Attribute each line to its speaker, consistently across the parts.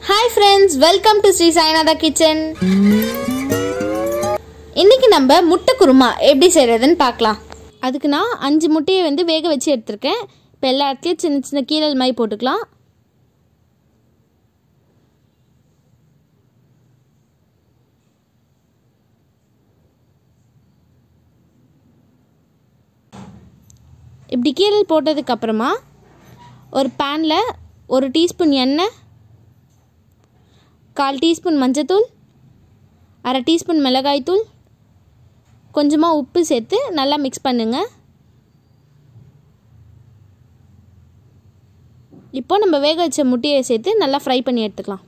Speaker 1: hi friends welcome to Shri Sainatha kitchen இன்னைக்கு நம்ம முட்டை குருமா எப்படி செய்கிறதுன்னு பார்க்கலாம் அதுக்கு நான் அஞ்சு முட்டையை வந்து வேக வச்சு எடுத்திருக்கேன் இப்போ எல்லா இடத்துலையும் சின்ன சின்ன கீரல் மாதிரி போட்டுக்கலாம் இப்படி கீரல் போட்டதுக்கப்புறமா ஒரு பேனில் ஒரு டீஸ்பூன் எண்ணெய் கால் டீஸ்பூன் மஞ்சத்தூள் அரை டீஸ்பூன் மிளகாய்த்தூள் கொஞ்சமாக உப்பு சேர்த்து நல்லா மிக்ஸ் பண்ணுங்க இப்போ நம்ம வேக வச்ச முட்டையை சேர்த்து நல்லா ஃப்ரை பண்ணி எடுத்துக்கலாம்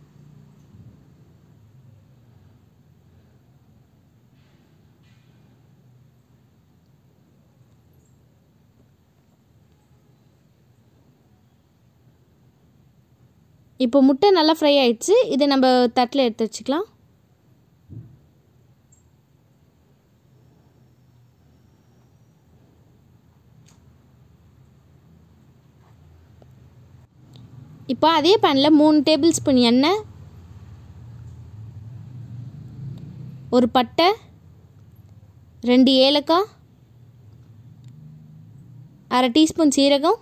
Speaker 1: இப்போ முட்டை நல்லா ஃப்ரை ஆயிடுச்சு இதை நம்ம தட்டில் எடுத்து வச்சுக்கலாம் இப்போ அதே பேனில் மூணு டேபிள் ஸ்பூன் எண்ணெய் ஒரு பட்டை ரெண்டு ஏலக்காய் அரை டீஸ்பூன் சீரகம்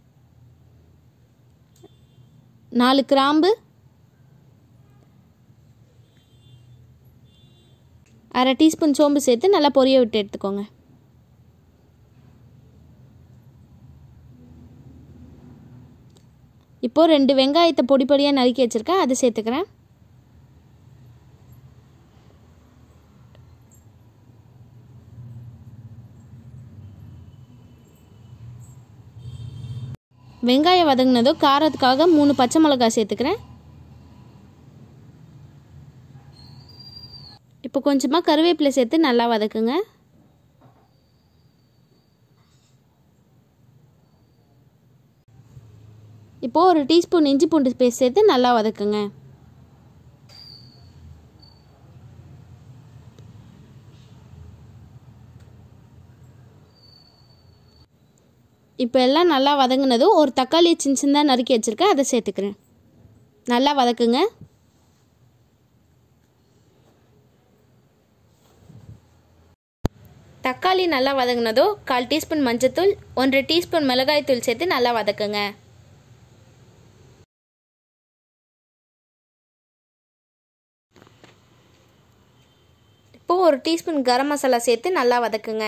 Speaker 1: நாலு கிராம்பு அரை டீஸ்பூன் சோம்பு சேர்த்து நல்லா பொரிய விட்டு எடுத்துக்கோங்க இப்போது ரெண்டு வெங்காயத்தை பொடி பொடியாக நறுக்கி வச்சுருக்கேன் அதை சேர்த்துக்கிறேன் வெங்காயம் வதங்கினதும் காரத்துக்காக மூணு பச்சை மிளகாய் சேர்த்துக்கிறேன் இப்போ கொஞ்சமாக கருவேப்பிலை சேர்த்து நல்லா வதக்குங்க இப்போது ஒரு டீஸ்பூன் இஞ்சி பூண்டு பேஸ்ட் சேர்த்து நல்லா வதக்குங்க இப்போ எல்லாம் நல்லா வதங்கினதும் ஒரு தக்காளி சின்ன சின்னதாக நறுக்கி வச்சுருக்கேன் அதை சேர்த்துக்கிறேன் நல்லா வதக்குங்க தக்காளி நல்லா வதங்கினதும் கால் டீஸ்பூன் மஞ்சத்தூள் ஒன்றரை டீஸ்பூன் மிளகாய் தூள் சேர்த்து நல்லா வதக்குங்க இப்போது ஒரு டீஸ்பூன் கரம் மசாலா சேர்த்து நல்லா வதக்குங்க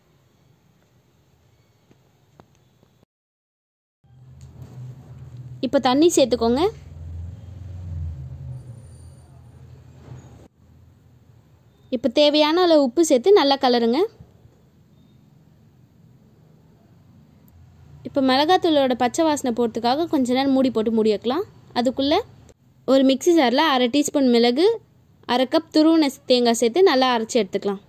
Speaker 1: இப்போ தண்ணி சேர்த்துக்கோங்க இப்போ தேவையான அளவு உப்பு சேர்த்து நல்லா கலருங்க இப்போ மிளகாத்தூளோட பச்சை வாசனை போகிறதுக்காக கொஞ்ச நேரம் மூடி போட்டு மூடி வைக்கலாம் அதுக்குள்ளே ஒரு மிக்சி ஜாரில் அரை டீஸ்பூன் மிளகு அரை கப் துருவின தேங்காய் சேர்த்து நல்லா அரைச்சி எடுத்துக்கலாம்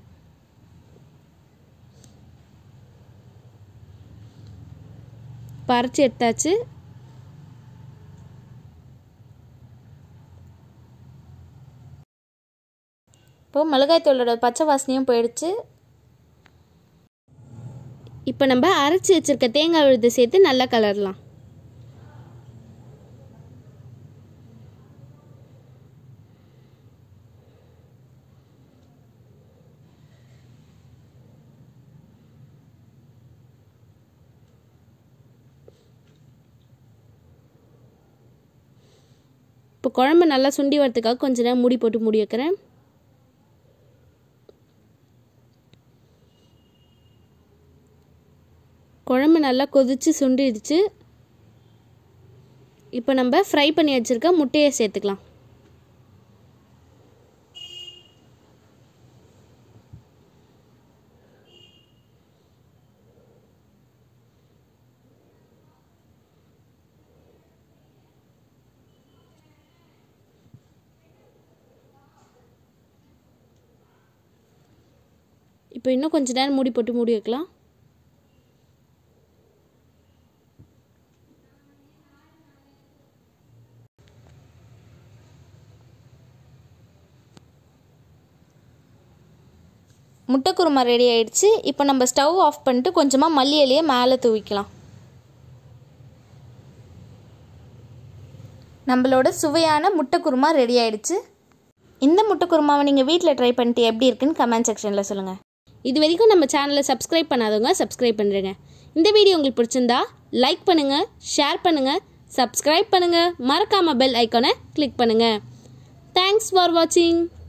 Speaker 1: இப்போ அரைச்சி எடுத்தாச்சு இப்போது மிளகாய்த்தூளோட பச்சை வாசனையும் போயிடுச்சு இப்போ நம்ம அரைச்சி வச்சுருக்க தேங்காய் விழுது சேர்த்து நல்லா கலரலாம் இப்போ குழம்பு நல்லா சுண்டி வரதுக்காக கொஞ்ச நேரம் மூடி போட்டு மூடி வைக்கிறேன் குழம்பு நல்லா கொதித்து சுண்டிடுச்சு இப்போ நம்ம ஃப்ரை பண்ணி வச்சுருக்க முட்டையை சேர்த்துக்கலாம் இப்போ இன்னும் கொஞ்ச நேரம் மூடி போட்டு மூடி வைக்கலாம் முட்டை குருமா ரெடி ஆயிடுச்சு இப்போ நம்ம ஸ்டவ் ஆஃப் பண்ணிட்டு கொஞ்சமாக மல்லி இலையை மேலே தூவிக்கலாம் நம்மளோட சுவையான முட்டை குருமா ரெடி ஆயிடுச்சு இந்த முட்டை குருமாவை நீங்கள் வீட்டில் ட்ரை பண்ணிட்டு எப்படி இருக்குன்னு கமெண்ட் செக்ஷனில் சொல்லுங்கள் இது வரைக்கும் நம்ம சேனலை சப்ஸ்கிரைப் பண்ணாதவங்க சப்ஸ்கிரைப் பண்ணுறேங்க இந்த வீடியோ உங்களுக்கு பிடிச்சிருந்தா லைக் பண்ணுங்கள் ஷேர் பண்ணுங்கள் சப்ஸ்கிரைப் பண்ணுங்கள் மறக்காமல் பெல் ஐக்கானை கிளிக் பண்ணுங்கள் தேங்க்ஸ் ஃபார் வாட்சிங்